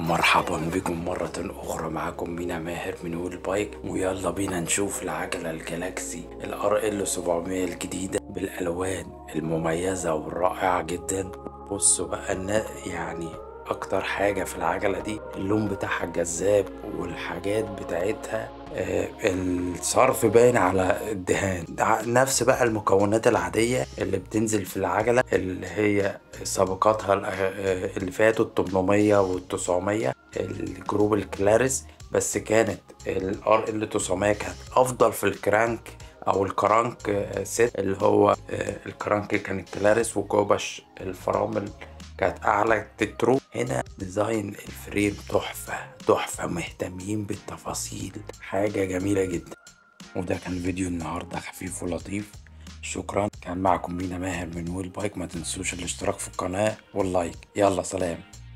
مرحبا بكم مرة أخرى معكم مينا ماهر من ويل بايك ويلا بينا نشوف العجلة الجالاكسي الار ال 700 الجديدة بالألوان المميزة والرائعة جدا بصوا بقى النا- يعني أكتر حاجة في العجلة دي اللون بتاعها جذاب والحاجات بتاعتها آه، الصرف باين على الدهان ده نفس بقى المكونات العادية اللي بتنزل في العجلة اللي هي سابقاتها ال- آه، اللي فاتوا ال 800 وال 900 الجروب الكلاريس بس كانت الار ال 900 كانت افضل في الكرانك او الكرانك آه، ست اللي هو آه، الكرانك كان الكلاريس وكوبش الفرامل كانت اعلى تترو هنا ديزاين الفريم تحفة تحفة مهتمين بالتفاصيل حاجة جميلة جدا وده كان فيديو النهاردة خفيف ولطيف شكرا كان معكم مينا ماهر من ويل بايك ما تنسوش الاشتراك في القناة واللايك يلا سلام